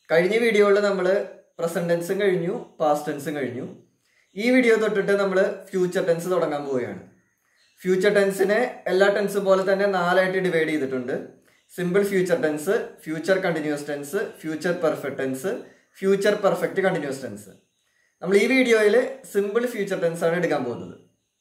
കഴിഞ്ഞ വീഡിയോയിൽ നമ്മൾ പ്രസന്റ് ടെൻസും കഴിഞ്ഞു പാസ്റ്റ് ടെൻസും കഴിഞ്ഞു ഈ വീഡിയോ തൊട്ടിട്ട് നമ്മൾ ഫ്യൂച്ചർ ടെൻസ് തുടങ്ങാൻ പോവുകയാണ് ഫ്യൂച്ചർ ടെൻസിനെ എല്ലാ ടെൻസും പോലെ തന്നെ നാലായിട്ട് ഡിവൈഡ് ചെയ്തിട്ടുണ്ട് simple future tense future continuous tense future perfect tense future perfect continuous tense നമ്മൾ ഈ വീഡിയോയിൽ സിമ്പിൾ ഫ്യൂച്ചർ ടെൻസ് ആണ് എടുക്കാൻ പോകുന്നത്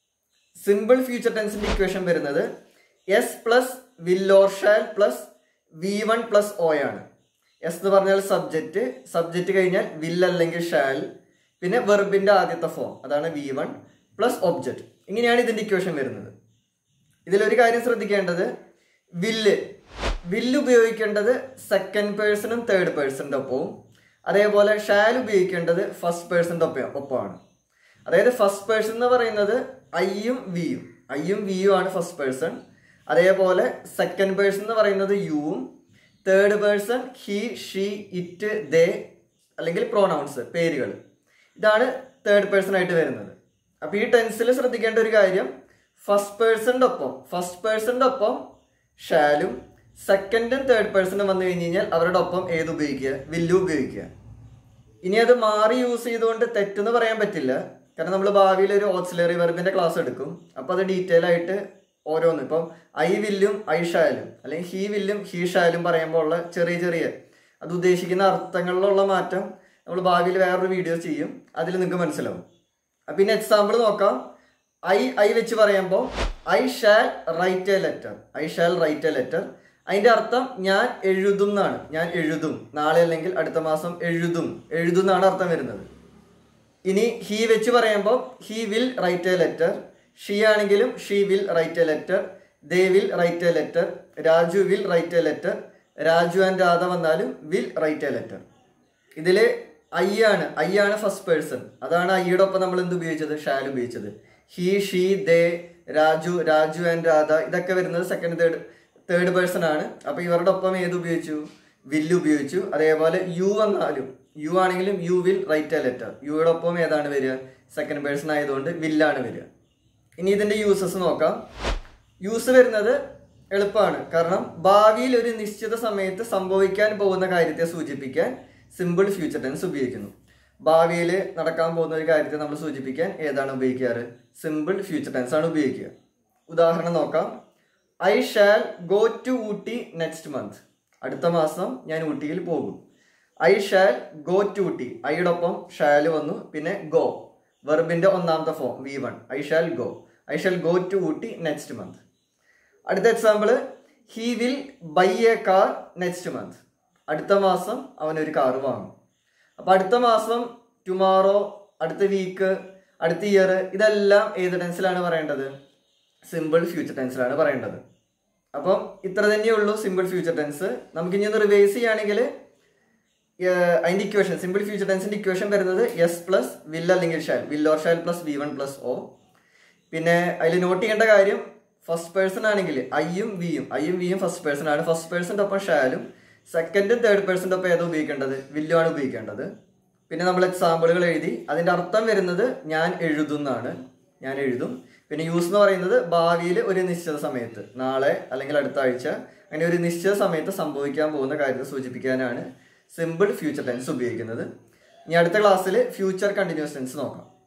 സിമ്പിൾ ഫ്യൂച്ചർ ടെൻസിന്റെ ഇക്വേഷൻ വരുന്നത് S plus will or shall plus V one plus O ആണ് എസ് എന്ന് പറഞ്ഞാൽ സബ്ജക്റ്റ് സബ്ജക്റ്റ് കഴിഞ്ഞാൽ വിൽ അല്ലെങ്കിൽ ഷാൽ പിന്നെ വെർബിന്റെ ആദ്യത്തെ ഫോം അതാണ് വി വൺ പ്ലസ് ഒബ്ജക്റ്റ് ഇങ്ങനെയാണ് ഇതിന്റെ ഇക്വേഷൻ വരുന്നത് ഇതിലൊരു കാര്യം ശ്രദ്ധിക്കേണ്ടത് വില്ല് വില്ല് ഉപയോഗിക്കേണ്ടത് സെക്കൻഡ് പേഴ്സണും തേർഡ് പേഴ്സണിന്റെ ഒപ്പവും അതേപോലെ ഷാൽ ഉപയോഗിക്കേണ്ടത് ഫസ്റ്റ് പേഴ്സണിന്റെ ഒപ്പം ഒപ്പമാണ് അതായത് ഫസ്റ്റ് പേഴ്സൺ എന്ന് പറയുന്നത് ഐയും വിയും ഐയും വിയും ആണ് ഫസ്റ്റ് പേഴ്സൺ അതേപോലെ സെക്കൻഡ് പേഴ്സൺ എന്ന് പറയുന്നത് യുവും third person he she it they അല്ലെങ്കിൽ പ്രോനൗൺസ് പേരുകൾ ഇതാണ് തേർഡ് പേഴ്സൺ ആയിട്ട് വരുന്നത് അപ്പൊ ഈ ടെൻസിൽ ശ്രദ്ധിക്കേണ്ട ഒരു കാര്യം ഫസ്റ്റ് പേഴ്സണിന്റെ ഒപ്പം ഫസ്റ്റ് പേഴ്സണിന്റെ ഒപ്പം ഷാലും സെക്കൻഡും തേർഡ് പേഴ്സണും വന്നു കഴിഞ്ഞ് കഴിഞ്ഞാൽ അവരുടെ ഒപ്പം ഏത് ഉപയോഗിക്കുക വില്ലു ഉപയോഗിക്കുക ഇനി അത് മാറി യൂസ് ചെയ്തുകൊണ്ട് തെറ്റെന്ന് പറയാൻ പറ്റില്ല കാരണം നമ്മൾ ഭാവിയിൽ ഒരു ഓക്സിലറി വെർബിന്റെ ക്ലാസ് എടുക്കും അപ്പോൾ അത് ഡീറ്റെയിൽ ആയിട്ട് ഓരോന്ന് ഇപ്പം ഐ വില്ലും ഐ ഷാലും അല്ലെങ്കിൽ ഹീ വില്ലും ഹീ ഷാലും പറയുമ്പോൾ ഉള്ള ചെറിയ ചെറിയ അത് ഉദ്ദേശിക്കുന്ന അർത്ഥങ്ങളിലുള്ള മാറ്റം നമ്മൾ ഭാവിയിൽ വേറൊരു വീഡിയോ ചെയ്യും അതിൽ നിങ്ങൾക്ക് മനസ്സിലാവും അപ്പം പിന്നെ എക്സാമ്പിൾ നോക്കാം ഐ ഐ വെച്ച് പറയുമ്പോൾ I shall write a letter I shall write a letter അതിന്റെ അർത്ഥം ഞാൻ എഴുതും എന്നാണ് ഞാൻ എഴുതും നാളെ അല്ലെങ്കിൽ അടുത്ത മാസം എഴുതും എഴുതും എന്നാണ് അർത്ഥം വരുന്നത് ഇനി ഹി വെച്ച് പറയുമ്പോൾ he will write a letter she ആണെങ്കിലും she will write a letter they will write a letter Raju will write a letter Raju and Radha വന്നാലും വിൽ റൈറ്റ് എ ലെറ്റർ ഇതിൽ ഐ ആണ് ഐ ആണ് ഫസ്റ്റ് പേഴ്സൺ അതാണ് ഐയുടെ ഒപ്പം നമ്മൾ എന്ത് ഉപയോഗിച്ചത് ഷാൽ ഉപയോഗിച്ചത് he she they Raju Raju and Radha ഇതൊക്കെ വരുന്നത് സെക്കൻഡ് തേർഡ് തേർഡ് പേഴ്സൺ ആണ് അപ്പൊ ഇവരുടെ ഒപ്പം ഏത് ഉപയോഗിച്ചു വില്ല് ഉപയോഗിച്ചു അതേപോലെ യു വന്നാലും യു ആണെങ്കിലും you will write a letter യുയുടെ ഒപ്പം ഏതാണ് വരിക സെക്കൻഡ് പേഴ്സൺ ആയതുകൊണ്ട് വില്ലാണ് വരിക ഇനി ഇതിന്റെ യൂസസ് നോക്കാം യൂസ് വരുന്നത് എളുപ്പമാണ് കാരണം ഭാവിയിൽ ഒരു നിശ്ചിത സമയത്ത് സംഭവിക്കാൻ പോകുന്ന കാര്യത്തെ സൂചിപ്പിക്കാൻ സിമ്പിൾ ഫ്യൂച്ചർ ടെൻസ് ഉപയോഗിക്കുന്നു ഭാവിയിൽ നടക്കാൻ പോകുന്ന ഒരു കാര്യത്തെ നമ്മൾ സൂചിപ്പിക്കാൻ ഏതാണ് ഉപയോഗിക്കാറ് സിമ്പിൾ ഫ്യൂച്ചർ ടെൻസ് ആണ് ഉപയോഗിക്കുക ഉദാഹരണം നോക്കാം I shall go to Ooty next month അടുത്ത മാസം ഞാൻ ഊട്ടിയിൽ പോകും I shall go to Ooty ഐയോടൊപ്പം ഷാൽ വന്നു പിന്നെ ഗോ വെർബിന്റെ ഒന്നാമത്തെ form V one I shall go I shall go to Ooty next month അടുത്ത example he will buy a car next month അടുത്ത മാസം അവൻ ഒരു കാർ വാങ്ങും അപ്പൊ അടുത്ത മാസം ടുമാറോ അടുത്ത വീക്ക് അടുത്ത ഇയർ ഇതെല്ലാം ഏത് ടെൻസിലാണ് പറയേണ്ടത് സിമ്പിൾ ഫ്യൂച്ചർ ടെൻസിലാണ് പറയേണ്ടത് അപ്പം ഇത്ര തന്നെയുള്ളൂ സിമ്പിൾ ഫ്യൂച്ചർ ടെൻസ് നമുക്ക് ഇനി ഒന്ന് റിവൈസ് ചെയ്യുകയാണെങ്കിൽ അതിന്റെ ഇക്വേഷൻ സിമ്പിൾ ഫ്യൂച്ചർ ടെൻസിന്റെ ഇക്വേഷൻ വരുന്നത് എസ് പ്ലസ് വിൽ അല്ലെങ്കിൽ shall will or shall plus V one plus O പിന്നെ അതിൽ നോട്ട് ചെയ്യേണ്ട കാര്യം ഫസ്റ്റ് പേഴ്സൺ ആണെങ്കിൽ ഐയും വിയും ഐയും വിയും ഫസ്റ്റ് പേഴ്സൺ ആണ് ഫസ്റ്റ് പേഴ്സൻ്റെ ഒപ്പം ഷാലും സെക്കൻഡും തേർഡ് പേഴ്സൻ്റെ ഒപ്പം ഏതോ ഉപയോഗിക്കേണ്ടത് വില്ലുമാണ് ഉപയോഗിക്കേണ്ടത് പിന്നെ നമ്മൾ എക്സാമ്പിളുകൾ എഴുതി അതിന്റെ അർത്ഥം വരുന്നത് ഞാൻ എഴുതുന്നാണ് ഞാൻ എഴുതും പിന്നെ യൂസ് എന്ന് പറയുന്നത് ഭാവിയിൽ ഒരു നിശ്ചിത സമയത്ത് നാളെ അല്ലെങ്കിൽ അടുത്ത ആഴ്ച അങ്ങനെ ഒരു നിശ്ചിത സമയത്ത് സംഭവിക്കാൻ പോകുന്ന കാര്യത്തെ സൂചിപ്പിക്കാനാണ് സിമ്പിൾ ഫ്യൂച്ചർ ടെൻസ് ഉപയോഗിക്കുന്നത് ഇനി അടുത്ത ക്ലാസ്സിൽ ഫ്യൂച്ചർ കണ്ടിന്യൂസ് ടെൻസ് നോക്കാം